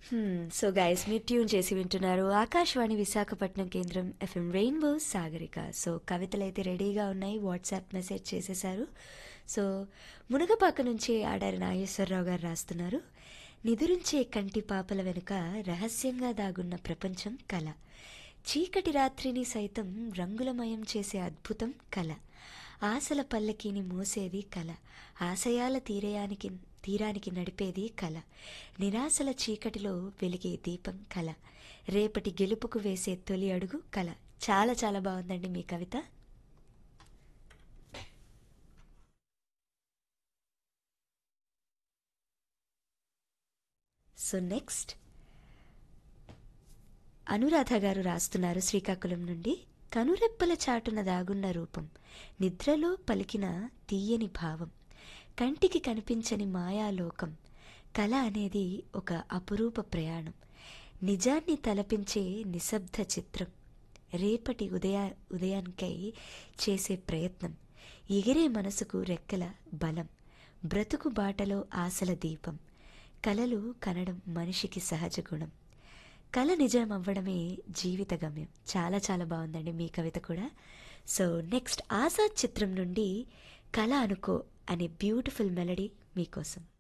హ్మ్. So guys మీరు tune చేసి వింటున్నారు ఆకాశవాణి విశాఖపట్నం కేంద్రం ఎఫ్ఎం రెయిన్బో సాగరిక సో కవితలు అయితే రెడీగా ఉన్నాయి వాట్సాప్ మెసేజ్ చేసేశారు సో మునగపాక నుంచి ఆడారి నాగేశ్వరరావు గారు రాస్తున్నారు నిదురించే కంటి పాపల వెనుక రహస్యంగా దాగున్న ప్రపంచం కళ చీకటి రాత్రిని సైతం రంగులమయం చేసే అద్భుతం కళ ఆశల పల్లకీని మోసేది కళ ఆశయాల తీరయానికి తీరానికి నడిపేది కళ నిరాశల చీకటిలో వెలిగే దీపం కళ రేపటి గెలుపుకు వేసే తొలి అడుగు కళ చాలా చాలా బాగుందండి మీ కవిత సో నెక్స్ట్ అనురాధ గారు రాస్తున్నారు శ్రీకాకుళం నుండి కనురెప్పల చాటున దాగున్న రూపం నిద్రలో పలికిన తీయని భావం కంటికి కనిపించని మాయాలోకం కళ అనేది ఒక అపురూప ప్రయాణం నిజాన్ని తలపించే నిశ్శబ్ద చిత్రం రేపటి ఉదయ ఉదయానికై చేసే ప్రయత్నం ఎగిరే మనసుకు రెక్కల బలం బ్రతుకు బాటలో ఆశల దీపం కలలు కనడం మనిషికి సహజ గుణం కళ నిజం అవ్వడమే జీవిత గమ్యం చాలా చాలా బాగుందండి మీ కవిత కూడా సో నెక్స్ట్ ఆజాద్ చిత్రం నుండి కళ అనుకో అనే బ్యూటిఫుల్ మెలడీ మీకోసం